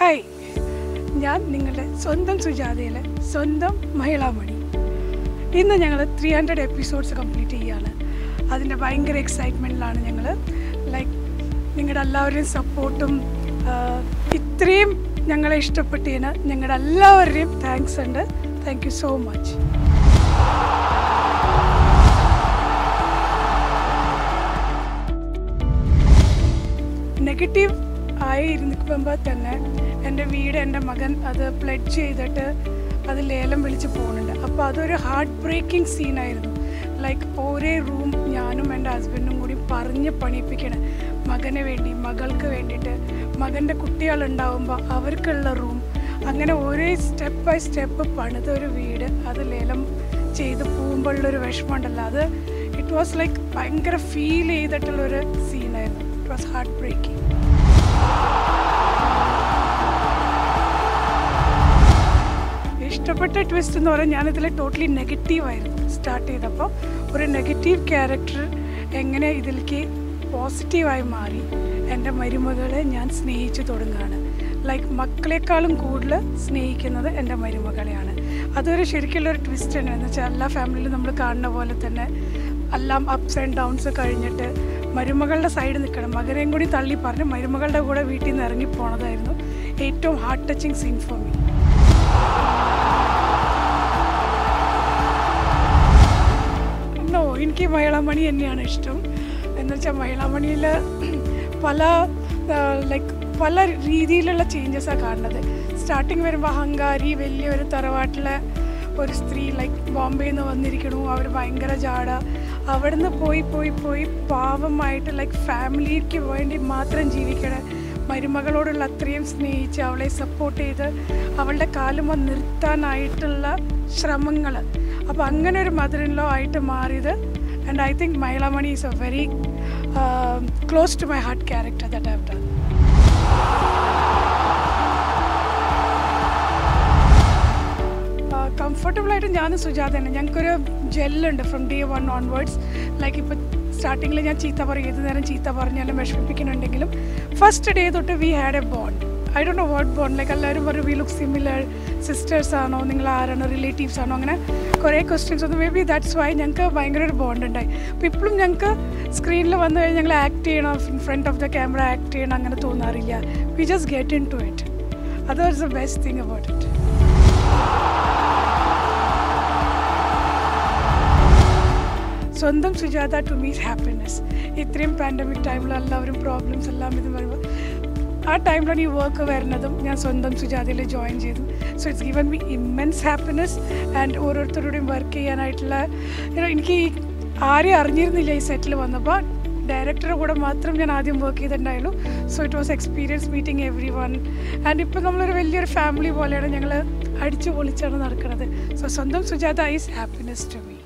hi ഞാൻ നിങ്ങളുടെ സ്വന്തം സുജാതയിലെ സ്വന്തം മഹിളാമണി ഇന്ന് ഞങ്ങൾ ത്രീ ഹൺഡ്രഡ് എപ്പിസോഡ്സ് കംപ്ലീറ്റ് ചെയ്യുകയാണ് അതിൻ്റെ ഭയങ്കര എക്സൈറ്റ്മെൻറ്റിലാണ് ഞങ്ങൾ ലൈക്ക് നിങ്ങളുടെ എല്ലാവരുടെയും സപ്പോർട്ടും ഇത്രയും ഞങ്ങളെ ഇഷ്ടപ്പെട്ടതിന് ഞങ്ങളുടെ എല്ലാവരുടെയും താങ്ക്സ് ഉണ്ട് thank you so much negative ആയി ഇരിക്കുമ്പോൾ തന്നെ എൻ്റെ വീട് എൻ്റെ മകൻ അത് പ്ലെഡ് ചെയ്തിട്ട് അത് ലേലം വിളിച്ച് പോകുന്നുണ്ട് അപ്പോൾ അതൊരു ഹാർട്ട് ബ്രേക്കിംഗ് സീനായിരുന്നു ലൈക്ക് ഒരേ റൂം ഞാനും എൻ്റെ ഹസ്ബൻഡും കൂടി പറഞ്ഞ് പണിയിപ്പിക്കണം മകന് വേണ്ടി മകൾക്ക് വേണ്ടിയിട്ട് മകൻ്റെ കുട്ടികളുണ്ടാവുമ്പോൾ അവർക്കുള്ള റൂം അങ്ങനെ ഒരേ സ്റ്റെപ്പ് ബൈ സ്റ്റെപ്പ് പണിത ഒരു വീട് അത് ലേലം ചെയ്ത് പോകുമ്പോഴുള്ളൊരു വിഷമമുണ്ടല്ലോ അത് ഇറ്റ് വാസ് ലൈക്ക് ഭയങ്കര ഫീൽ ചെയ്തിട്ടുള്ളൊരു സീനായിരുന്നു ഇറ്റ് വാസ് ഹാർട്ട് ബ്രേക്കിംഗ് ഇഷ്ടപ്പെട്ട ട്വിസ്റ്റ് എന്ന് പറഞ്ഞാൽ ഞാനിതിൽ ടോട്ടലി നെഗറ്റീവായിരുന്നു സ്റ്റാർട്ട് ചെയ്തപ്പോൾ ഒരു നെഗറ്റീവ് ക്യാരക്ടർ എങ്ങനെ ഇതിലേക്ക് പോസിറ്റീവായി മാറി എൻ്റെ മരുമകളെ ഞാൻ സ്നേഹിച്ചു തുടങ്ങുകയാണ് ലൈക്ക് മക്കളെക്കാളും കൂടുതൽ സ്നേഹിക്കുന്നത് എൻ്റെ മരുമകളെയാണ് അതൊരു ശരിക്കുള്ളൊരു ട്വിസ്റ്റ് തന്നെ എന്ന് വെച്ചാൽ എല്ലാ ഫാമിലിയിലും നമ്മൾ കാണുന്ന പോലെ തന്നെ എല്ലാം അപ്സ് ആൻഡ് ഡൗൺസ് കഴിഞ്ഞിട്ട് മരുമകളുടെ സൈഡ് നിൽക്കണം മകനെയും കൂടി തള്ളി പറഞ്ഞ് മരുമകളുടെ കൂടെ വീട്ടിൽ നിന്ന് ഇറങ്ങി പോണതായിരുന്നു ഏറ്റവും heart touching scene for me no എനിക്ക് മഹിളാമണി തന്നെയാണ് ഇഷ്ടം എന്ന് വെച്ചാൽ മഹിളാമണിയിൽ പല ലൈക്ക് പല രീതിയിലുള്ള ചേഞ്ചസാണ് കാണുന്നത് സ്റ്റാർട്ടിങ് വരുമ്പോൾ അഹങ്കാരി വലിയൊരു തറവാട്ടിലെ ഒരു സ്ത്രീ ലൈക്ക് ബോംബെയിൽ നിന്ന് വന്നിരിക്കണു അവർ ഭയങ്കര ജാട അവിടുന്ന് പോയി പോയി പോയി പാവമായിട്ട് ലൈക്ക് ഫാമിലിക്ക് വേണ്ടി മാത്രം ജീവിക്കണ മരുമകളോടുള്ള അത്രയും സ്നേഹിച്ച് അവളെ സപ്പോർട്ട് ചെയ്ത് അവളുടെ കാലുമ നിർത്താനായിട്ടുള്ള ശ്രമങ്ങൾ അപ്പോൾ അങ്ങനെ ഒരു മദർ ഇൻ ലോ ആയിട്ട് മാറിയത് and I think Mahilamani is a very close to my heart character that have done comfortable ആയിട്ട് ഞാൻ സുജാത തന്നെ ഞങ്ങൾക്കൊരു ജെല്ലുണ്ട് from day one onwards like ഇപ്പോൾ സ്റ്റാർട്ടിങ്ങിൽ ഞാൻ ചീത്ത പറയും ഏത് നേരം ചീത്ത പറഞ്ഞാലും വിഷമിപ്പിക്കുന്നുണ്ടെങ്കിലും ഫസ്റ്റ് ഡേ തൊട്ട് we had a bond I don't know what bond like എല്ലാവരും പറയും വി ലുക്ക് സിമിലർ സിസ്റ്റേഴ്സ് ആണോ നിങ്ങൾ ആരാണോ റിലേറ്റീവ്സ് ആണോ അങ്ങനെ കുറേ ക്വസ്റ്റ്യൻസ് ഒന്ന് മേ ബി ദാറ്റ്സ് വൈ ഞങ്ങൾക്ക് ഭയങ്കര ഒരു ബോണ്ട് ഉണ്ടായി അപ്പോൾ ഇപ്പോഴും ഞങ്ങൾക്ക് സ്ക്രീനിൽ വന്നു കഴിഞ്ഞാൽ ഞങ്ങൾ ആക്ട് ചെയ്യണം in front of the camera act ചെയ്യണം അങ്ങനെ തോന്നാറില്ല we just get in to it അത് was the best thing about it Swantham Sujatha to me is happiness ഇത്രയും പാൻഡമിക് ടൈമിൽ എല്ലാവരും പ്രോബ്ലംസ് എല്ലാം ഇത് വരുമ്പോൾ ആ ടൈമിലാണ് ഈ വർക്ക് വരുന്നതും ഞാൻ സ്വന്തം സുജാതയിൽ ജോയിൻ ചെയ്തു so it's given me immense happiness and ഓരോരുത്തരുടെയും വർക്ക് ചെയ്യാനായിട്ടുള്ള you know, എനിക്ക് ഈ ആരെയും അറിഞ്ഞിരുന്നില്ല ഈ സെറ്റിൽ വന്നപ്പോൾ ഡയറക്ടറുടെ കൂടെ മാത്രം ഞാൻ ആദ്യം വർക്ക് ചെയ്തിട്ടുണ്ടായുള്ളൂ so it was experience meeting everyone and ഇപ്പോൾ നമ്മളൊരു വലിയൊരു ഫാമിലി പോലെയാണ് ഞങ്ങൾ അടിച്ചു പൊളിച്ചാണ് നടക്കുന്നത് so Swantham Sujatha is happiness to me